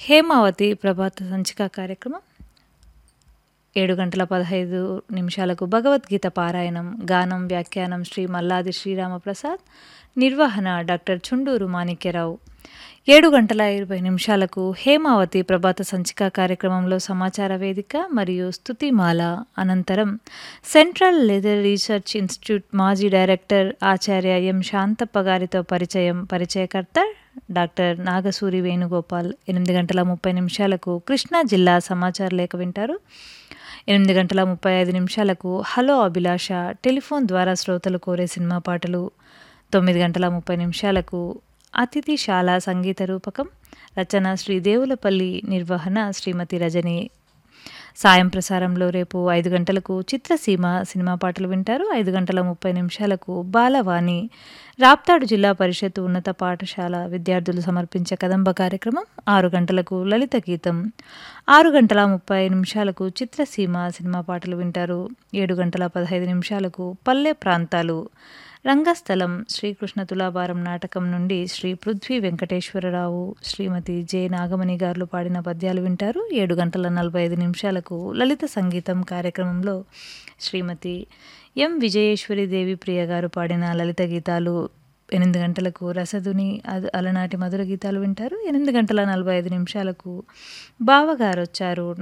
హేమావతి ప్రభాత సంచిక కార్యక్రమం ఏడు గంటల పదహైదు నిమిషాలకు భగవద్గీత పారాయణం గానం వ్యాఖ్యానం శ్రీ మల్లాది శ్రీరామప్రసాద్ నిర్వహణ డాక్టర్ చుండూరు మాణిక్యరావు ఏడు గంటల ఇరవై నిమిషాలకు హేమావతి ప్రభాత సంచిక కార్యక్రమంలో సమాచార వేదిక మరియు స్తుతిమాల అనంతరం సెంట్రల్ లెదర్ రీసెర్చ్ ఇన్స్టిట్యూట్ మాజీ డైరెక్టర్ ఆచార్య ఎం శాంతప్ప గారితో పరిచయం పరిచయకర్త డాక్టర్ నాగసూరి వేణుగోపాల్ ఎనిమిది గంటల ముప్పై నిమిషాలకు కృష్ణా జిల్లా సమాచార లేఖ వింటారు ఎనిమిది గంటల ముప్పై ఐదు నిమిషాలకు హలో అభిలాష టెలిఫోన్ ద్వారా శ్రోతలు కోరే సినిమా పాటలు తొమ్మిది గంటల ముప్పై నిమిషాలకు అతిథిశాల సంగీత రూపకం రచన శ్రీ దేవులపల్లి నిర్వహణ శ్రీమతి రజని సాయం ప్రసారంలో రేపు ఐదు గంటలకు చిత్రసీమ సినిమా పాటలు వింటారు ఐదు గంటల ముప్పై నిమిషాలకు బాలవాణి రాప్తాడు జిల్లా పరిషత్ ఉన్నత పాఠశాల విద్యార్థులు సమర్పించే కదంబ కార్యక్రమం ఆరు గంటలకు లలిత గీతం ఆరు గంటల ముప్పై నిమిషాలకు చిత్రసీమ సినిమా పాటలు వింటారు ఏడు గంటల పదహైదు నిమిషాలకు పల్లె ప్రాంతాలు రంగస్థలం శ్రీకృష్ణ తులాభారం నాటకం నుండి శ్రీ పృథ్వీ వెంకటేశ్వరరావు శ్రీమతి జె నాగమణి గారు పాడిన పద్యాలు వింటారు ఏడు గంటల నలభై ఐదు నిమిషాలకు లలిత సంగీతం కార్యక్రమంలో శ్రీమతి ఎం విజయేశ్వరి దేవి ప్రియ గారు పాడిన లలిత గీతాలు ఎనిమిది గంటలకు రసధుని అద- అలనాటి మధుర గీతాలు వింటారు ఎనిమిది గంటల నలభై ఐదు నిమిషాలకు బావగారు వచ్చారు